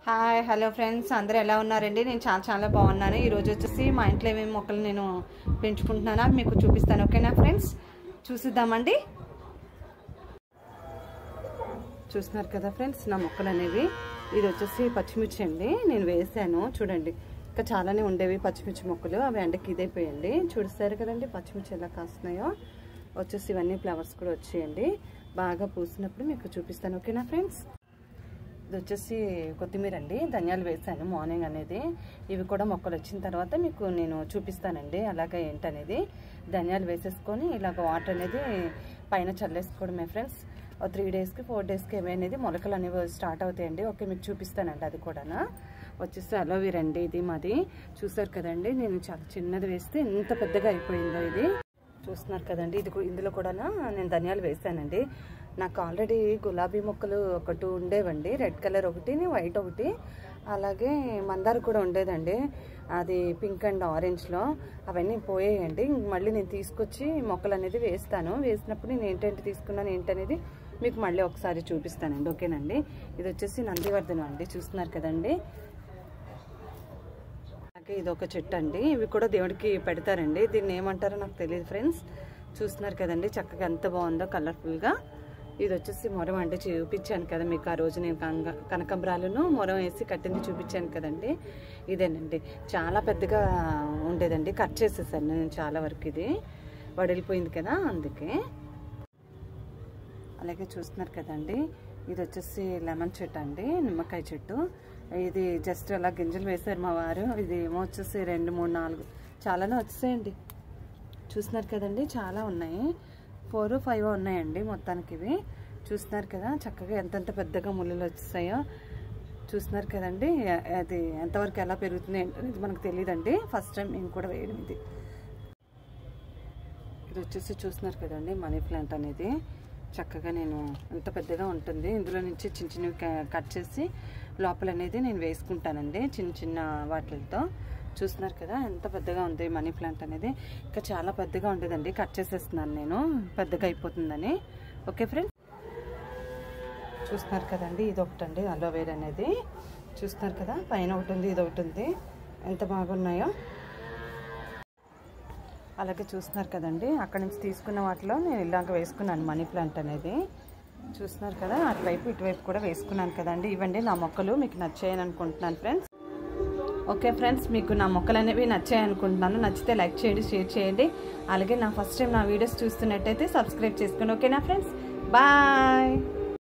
hi hello friends అందరూ ఎలా ఉన్నారండి నేను చాలా చాలా బాగున్నాను ఈరోజు వచ్చేసి మా ఇంట్లో ఏమేమి మొక్కలు నేను పెంచుకుంటున్నానో అవి మీకు చూపిస్తాను ఓకేనా ఫ్రెండ్స్ చూసిద్దామండి చూస్తున్నారు కదా ఫ్రెండ్స్ నా మొక్కలు అనేవి ఇది వచ్చేసి పచ్చిమిర్చి అండి నేను వేసాను చూడండి ఇంకా చాలానే ఉండేవి పచ్చిమిర్చి మొక్కలు అవి ఎండకి ఇదైపోయండి చూస్తారు కదండి పచ్చిమిర్చి ఎలా కాస్తున్నాయో వచ్చేసి ఇవన్నీ ఫ్లవర్స్ కూడా వచ్చాయండి బాగా పూసినప్పుడు మీకు చూపిస్తాను ఓకేనా ఫ్రెండ్స్ ఇది వచ్చేసి కొత్తిమీర అండి ధనియాలు వేసాను మార్నింగ్ అనేది ఇవి కూడా మొక్కలు వచ్చిన తర్వాత మీకు నేను చూపిస్తానండి అలాగే ఏంటనేది ధనియాలు వేసేసుకొని ఇలాగ వాటర్ అనేది పైన చల్లేసుకోవడమే ఫ్రెండ్స్ త్రీ డేస్కి ఫోర్ డేస్కి ఏమనేది మొలకలు అనేవి స్టార్ట్ అవుతాయండి ఓకే మీకు చూపిస్తానండి అది కూడా వచ్చేసి అలోవీరా అండి ఇది మాది చూసారు కదండి నేను చాలా చిన్నది వేస్తే ఎంత పెద్దగా అయిపోయిందో ఇది చూస్తున్నారు కదండి ఇది కూ- ఇందులో కూడా నేను ధనియాలు వేసానండి నాకు ఆల్రెడీ గులాబీ మొక్కలు ఒకటి ఉండేవండి రెడ్ కలర్ ఒకటి వైట్ ఒకటి అలాగే మందార కూడా ఉండేదండి అది పింక్ అండ్ ఆరెంజ్లో అవన్నీ పోయాయండి ఇంక మళ్ళీ నేను తీసుకొచ్చి మొక్కలు అనేది వేస్తాను వేసినప్పుడు నేను ఏంటంటే తీసుకున్నాను ఏంటనేది మీకు మళ్ళీ ఒకసారి చూపిస్తానండి ఓకేనండి ఇది వచ్చేసి నందివర్ధనం అండి చూస్తున్నారు కదండి అలాగే ఇది ఒక చెట్టు అండి ఇవి కూడా దేవుడికి పెడతారండి దీన్ని ఏమంటారో నాకు తెలియదు ఫ్రెండ్స్ చూస్తున్నారు కదండి చక్కగా ఎంత బాగుందో కలర్ఫుల్గా ఇది వచ్చేసి మొరం అంటే చూపించాను కదా మీకు ఆ రోజు నేను కనక కనకంబరాలను మొరం వేసి కట్టింది చూపించాను కదండి ఇదేనండి చాలా పెద్దగా ఉండేదండి కట్ చేసేసాను నేను చాలా వరకు ఇది వడిలిపోయింది కదా అందుకే అలాగే చూస్తున్నారు కదండి ఇది వచ్చేసి లెమన్ చెట్టు అండి నిమ్మకాయ చెట్టు ఇది జస్ట్ అలా గింజలు వేశారు మా వారు ఇది ఏమో వచ్చేసి రెండు మూడు నాలుగు చాలానే వచ్చేసాయండి చూస్తున్నారు కదండి చాలా ఉన్నాయి ఫోర్ ఫైవ్ ఉన్నాయండి మొత్తానికి ఇవి చూస్తున్నారు కదా చక్కగా ఎంతెంత పెద్దగా ముళ్ళలు వచ్చేసాయో చూస్తున్నారు కదండి అది ఎంతవరకు ఎలా పెరుగుతుంది ఏంటనేది మనకు తెలియదండి ఫస్ట్ టైం మేము కూడా వేయడం ఇది ఇది వచ్చేసి చూస్తున్నారు కదండి మనీ ప్లాంట్ అనేది చక్కగా నేను ఎంత పెద్దగా ఉంటుంది ఇందులో నుంచి చిన్న చిన్నవి క- కట్ చేసి లోపల అనేది నేను వేసుకుంటానండి చిన్న చిన్న వాటితో చూస్తున్నారు కదా ఎంత పెద్దగా ఉంది మనీ ప్లాంట్ అనేది ఇంకా చాలా పెద్దగా ఉండేదండి కట్ చేసేస్తున్నాను నేను పెద్దగా అయిపోతుందని ఓకే ఫ్రెండ్స్ చూస్తున్నారు కదండి ఇది ఒకటి అండి అలోవేరా అనేది చూస్తున్నారు కదా పైన ఒకటి ఉంది ఇది ఒకటి ఉంది ఎంత బాగున్నాయో అలాగే చూస్తున్నారు కదండి అక్కడ నుంచి తీసుకున్న వాటిలో నేను ఇలాగ వేసుకున్నాను మనీ ప్లాంట్ అనేది చూస్తున్నారు కదా అటువైపు ఇటువైపు కూడా వేసుకున్నాను కదండి ఇవండి నా మొక్కలు మీకు నచ్చాయని అనుకుంటున్నాను ఫ్రెండ్స్ ఓకే ఫ్రెండ్స్ మీకు నా మొక్కలు అనేవి నచ్చాయి అనుకుంటున్నాను నచ్చితే లైక్ చేయండి షేర్ చేయండి అలాగే నా ఫస్ట్ టైం నా వీడియోస్ చూస్తున్నట్టయితే సబ్స్క్రైబ్ చేసుకోండి ఓకేనా ఫ్రెండ్స్ బాయ్